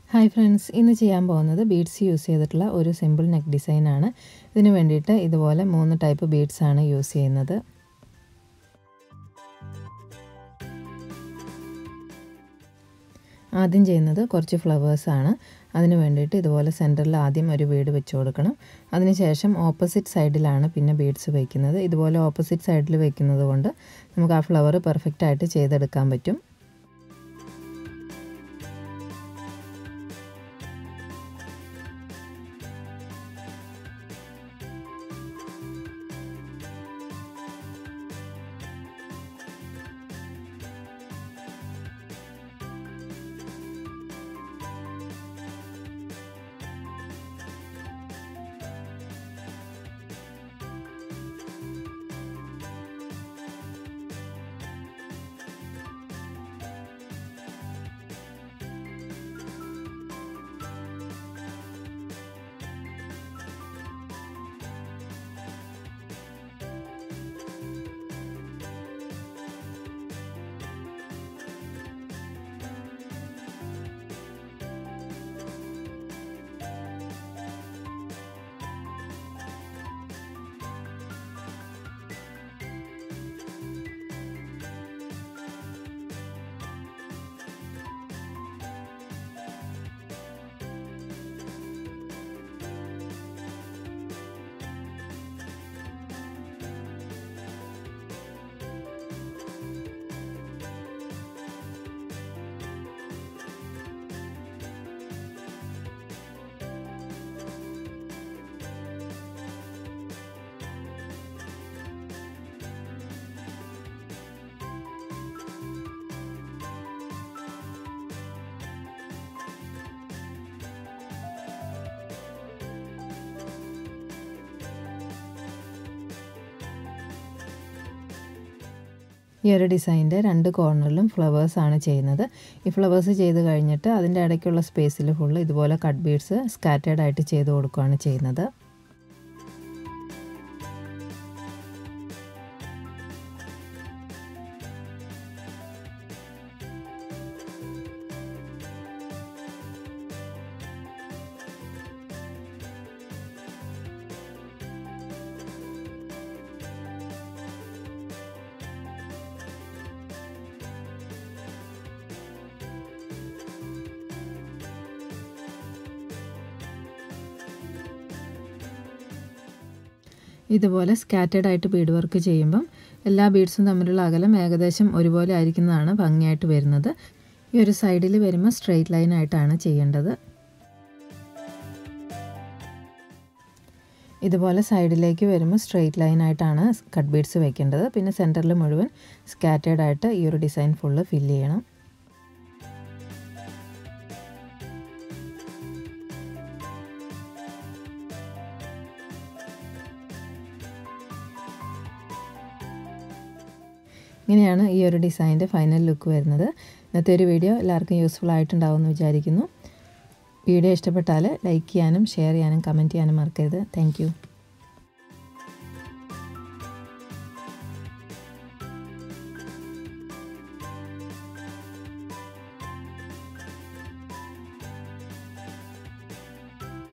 hi friends ഇന്ന് ചെയ്യാൻ പോകുന്നത് ബീഡ്സ് യൂസ് ചെയ്തിട്ടുള്ള ഒരു സിമ്പിൾ നെക്ക് ഡിസൈനാണ് ഇതിന് വേണ്ടിയിട്ട് ഇതുപോലെ മൂന്ന് ടൈപ്പ് ബീഡ്സ് ആണ് യൂസ് ചെയ്യുന്നത് ആദ്യം ചെയ്യുന്നത് കുറച്ച് ഫ്ലവേഴ്സാണ് അതിന് വേണ്ടിയിട്ട് ഇതുപോലെ സെൻറ്ററിൽ ആദ്യം ഒരു ബീഡ് വെച്ച് കൊടുക്കണം അതിനുശേഷം ഓപ്പോസിറ്റ് സൈഡിലാണ് പിന്നെ ബീഡ്സ് വയ്ക്കുന്നത് ഇതുപോലെ ഓപ്പോസിറ്റ് സൈഡിൽ വയ്ക്കുന്നത് കൊണ്ട് നമുക്ക് ആ ഫ്ലവർ പെർഫെക്റ്റ് ആയിട്ട് ചെയ്തെടുക്കാൻ പറ്റും ഈ ഒരു ഡിസൈൻ്റെ രണ്ട് കോർണറിലും ഫ്ലവേഴ്സാണ് ചെയ്യുന്നത് ഈ ഫ്ലവേഴ്സ് ചെയ്ത് കഴിഞ്ഞിട്ട് അതിൻ്റെ ഇടയ്ക്കുള്ള സ്പേസിൽ ഫുള്ള് ഇതുപോലെ കട്ട് ബീഡ്സ് സ്കാറ്റേഡ് ആയിട്ട് ചെയ്ത് കൊടുക്കുകയാണ് ചെയ്യുന്നത് ഇതുപോലെ സ്കാറ്റേഡ് ആയിട്ട് ബീഡ് വർക്ക് ചെയ്യുമ്പം എല്ലാ ബീഡ്സും തമ്മിലുള്ള അകലം ഏകദേശം ഒരുപോലെ ആയിരിക്കുന്നതാണ് ഭംഗിയായിട്ട് വരുന്നത് ഈ ഒരു സൈഡിൽ വരുമ്പോൾ സ്ട്രെയിറ്റ് ലൈൻ ആയിട്ടാണ് ചെയ്യേണ്ടത് ഇതുപോലെ സൈഡിലേക്ക് വരുമ്പോൾ സ്ട്രെയിറ്റ് ലൈൻ ആയിട്ടാണ് കട്ട് ബീഡ്സ് വെക്കേണ്ടത് പിന്നെ സെൻറ്ററിൽ മുഴുവൻ സ്കാറ്റേഡ് ആയിട്ട് ഈ ഒരു ഡിസൈൻ ഫുള്ള് ഫില്ല് ചെയ്യണം ഇങ്ങനെയാണ് ഈ ഒരു ഡിസൈൻ്റെ ഫൈനൽ ലുക്ക് വരുന്നത് ഇന്നത്തെ ഒരു വീഡിയോ എല്ലാവർക്കും യൂസ്ഫുൾ ആയിട്ടുണ്ടാവുമെന്ന് വിചാരിക്കുന്നു വീഡിയോ ഇഷ്ടപ്പെട്ടാൽ ലൈക്ക് ചെയ്യാനും ഷെയർ ചെയ്യാനും കമൻറ്റ് ചെയ്യാനും മറക്കരുത് താങ്ക്